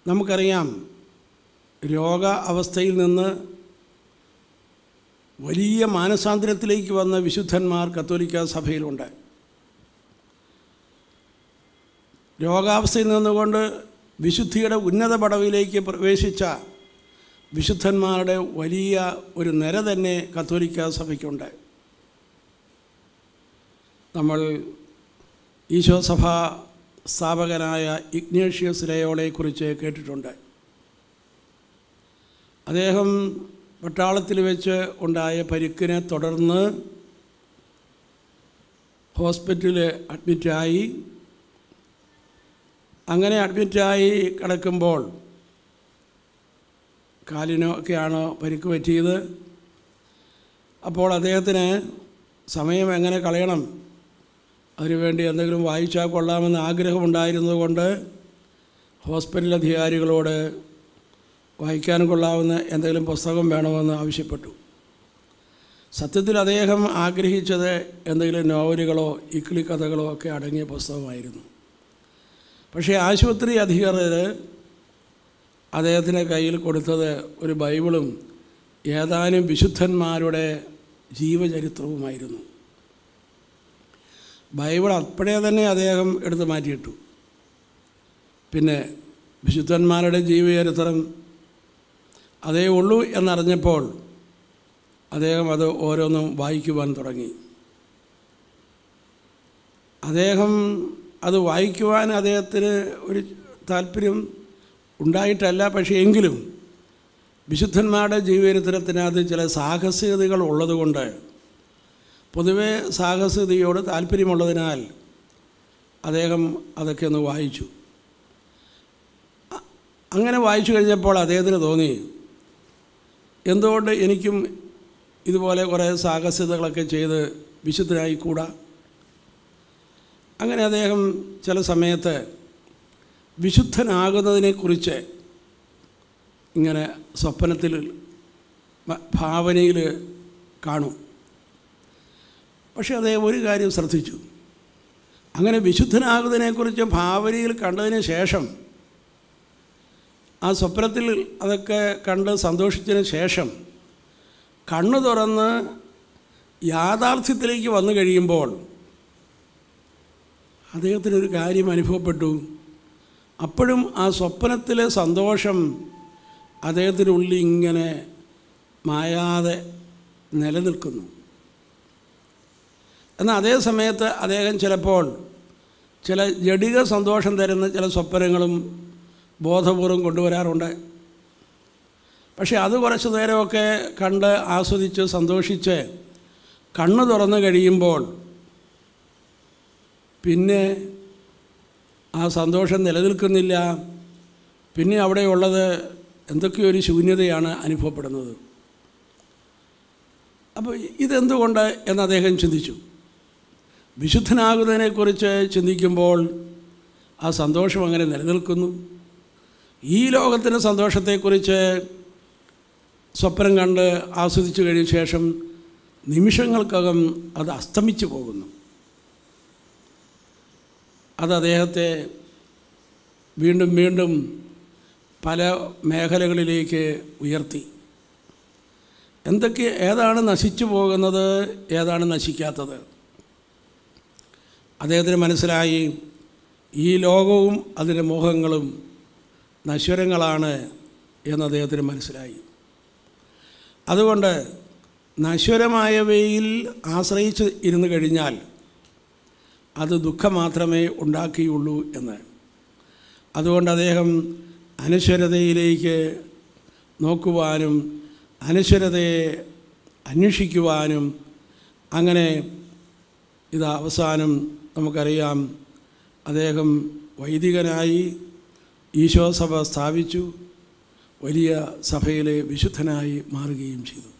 നമുക്കറിയാം രോഗ അവസ്ഥയിൽ നിന്ന് വലിയ മാനസാന്തരത്തിലേക്ക് വന്ന വിശുദ്ധന്മാർ കത്തോലിക്ക സഭയിലുണ്ട് രോഗാവസ്ഥയിൽ നിന്നുകൊണ്ട് വിശുദ്ധിയുടെ ഉന്നത പടവിലേക്ക് പ്രവേശിച്ച വിശുദ്ധന്മാരുടെ വലിയ ഒരു നിര തന്നെ കത്തോലിക്ക സഭയ്ക്കുണ്ട് നമ്മൾ ഈശോ സഭ സ്ഥാപകനായ ഇഗ്നേഷ്യസ് ലയോളയെക്കുറിച്ച് കേട്ടിട്ടുണ്ട് അദ്ദേഹം പട്ടാളത്തിൽ വെച്ച് ഉണ്ടായ പരിക്കിനെ തുടർന്ന് ഹോസ്പിറ്റലിൽ അഡ്മിറ്റായി അങ്ങനെ അഡ്മിറ്റായി കിടക്കുമ്പോൾ കാലിനൊക്കെയാണ് പരിക്ക് പറ്റിയത് അപ്പോൾ അദ്ദേഹത്തിന് സമയം എങ്ങനെ കളയണം അതിനുവേണ്ടി എന്തെങ്കിലും വായിച്ചാൽ കൊള്ളാമെന്ന് ആഗ്രഹമുണ്ടായിരുന്നതുകൊണ്ട് ഹോസ്പിറ്റൽ അധികാരികളോട് വായിക്കാൻ കൊള്ളാവുന്ന എന്തെങ്കിലും പുസ്തകം വേണമെന്ന് ആവശ്യപ്പെട്ടു സത്യത്തിൽ അദ്ദേഹം ആഗ്രഹിച്ചത് എന്തെങ്കിലും നോവലുകളോ ഇക്കിളി കഥകളോ ഒക്കെ അടങ്ങിയ പുസ്തകമായിരുന്നു പക്ഷേ ആശുപത്രി അധികൃതർ അദ്ദേഹത്തിൻ്റെ കയ്യിൽ കൊടുത്തത് ഒരു ബൈബിളും ഏതാനും വിശുദ്ധന്മാരുടെ ജീവചരിത്രവുമായിരുന്നു ബൈബിൾ അപ്പോഴേ തന്നെ അദ്ദേഹം എടുത്തു മാറ്റിയിട്ടു പിന്നെ വിശുദ്ധന്മാരുടെ ജീവചരിത്രം അതേ ഉള്ളൂ എന്നറിഞ്ഞപ്പോൾ അദ്ദേഹം അത് ഓരോന്നും വായിക്കുവാൻ തുടങ്ങി അദ്ദേഹം അത് വായിക്കുവാൻ അദ്ദേഹത്തിന് ഒരു താല്പര്യം ഉണ്ടായിട്ടല്ല പക്ഷേ എങ്കിലും വിശുദ്ധന്മാരുടെ ജീവചരിത്രത്തിനകത്ത് ചില സാഹസികതകൾ ഉള്ളതുകൊണ്ട് പൊതുവേ സാഹസികതയോട് താല്പര്യമുള്ളതിനാൽ അദ്ദേഹം അതൊക്കെ ഒന്ന് വായിച്ചു അങ്ങനെ വായിച്ചു കഴിഞ്ഞപ്പോൾ അദ്ദേഹത്തിന് തോന്നി എന്തുകൊണ്ട് എനിക്കും ഇതുപോലെ കുറേ സാഹസികതകളൊക്കെ ചെയ്ത് വിശുദ്ധനായിക്കൂടാ അങ്ങനെ അദ്ദേഹം ചില സമയത്ത് വിശുദ്ധനാകുന്നതിനെക്കുറിച്ച് ഇങ്ങനെ സ്വപ്നത്തിൽ ഭാവനയിൽ കാണും പക്ഷേ അദ്ദേഹം ഒരു കാര്യം ശ്രദ്ധിച്ചു അങ്ങനെ വിശുദ്ധനാകുന്നതിനെക്കുറിച്ച് ഭാവനയിൽ കണ്ടതിന് ശേഷം ആ സ്വപ്നത്തിൽ അതൊക്കെ കണ്ട് സന്തോഷിച്ചതിന് ശേഷം കണ്ണു തുറന്ന് യാഥാർത്ഥ്യത്തിലേക്ക് വന്നു കഴിയുമ്പോൾ അദ്ദേഹത്തിനൊരു കാര്യം അനുഭവപ്പെട്ടു അപ്പോഴും ആ സ്വപ്നത്തിലെ സന്തോഷം അദ്ദേഹത്തിനുള്ളിൽ ഇങ്ങനെ മായാതെ നിലനിൽക്കുന്നു എന്നാൽ അതേ സമയത്ത് അദ്ദേഹം ചിലപ്പോൾ ചില ജടിക സന്തോഷം തരുന്ന ചില സ്വപ്നങ്ങളും ബോധപൂർവം കൊണ്ടുവരാറുണ്ട് പക്ഷേ അത് കുറച്ച് നേരമൊക്കെ കണ്ട് ആസ്വദിച്ച് സന്തോഷിച്ച് കണ്ണു തുറന്നു കഴിയുമ്പോൾ പിന്നെ ആ സന്തോഷം നിലനിൽക്കുന്നില്ല പിന്നെ അവിടെയുള്ളത് എന്തൊക്കെയോ ഒരു ശൂന്യതയാണ് അനുഭവപ്പെടുന്നത് അപ്പോൾ ഇതെന്തുകൊണ്ട് എന്ന് അദ്ദേഹം ചിന്തിച്ചു വിശുദ്ധനാകുന്നതിനെക്കുറിച്ച് ചിന്തിക്കുമ്പോൾ ആ സന്തോഷം അങ്ങനെ നിലനിൽക്കുന്നു ഈ ലോകത്തിൻ്റെ സന്തോഷത്തെക്കുറിച്ച് സ്വപ്നം കണ്ട് ആസ്വദിച്ചു കഴിഞ്ഞ ശേഷം നിമിഷങ്ങൾക്കകം അത് അസ്തമിച്ചു പോകുന്നു അത് അദ്ദേഹത്തെ വീണ്ടും വീണ്ടും പല മേഖലകളിലേക്ക് ഉയർത്തി എന്തൊക്കെ ഏതാണ് നശിച്ചു പോകുന്നത് ഏതാണ് നശിക്കാത്തത് അദ്ദേഹത്തിന് മനസ്സിലായി ഈ ലോകവും അതിൻ്റെ മോഹങ്ങളും നശ്വരങ്ങളാണ് എന്ന് അദ്ദേഹത്തിന് മനസ്സിലായി അതുകൊണ്ട് നശ്വരമായവയിൽ ആശ്രയിച്ച് ഇരുന്ന് കഴിഞ്ഞാൽ അത് ദുഃഖം മാത്രമേ ഉണ്ടാക്കിയുള്ളൂ എന്ന് അതുകൊണ്ട് അദ്ദേഹം അനശ്വരതയിലേക്ക് നോക്കുവാനും അനശ്വരതയെ അന്വേഷിക്കുവാനും അങ്ങനെ ഇത് അവസാനം നമുക്കറിയാം അദ്ദേഹം വൈദികനായി ഈശോ സഭ സ്ഥാപിച്ചു വലിയ സഭയിലെ വിശുദ്ധനായി മാറുകയും ചെയ്തു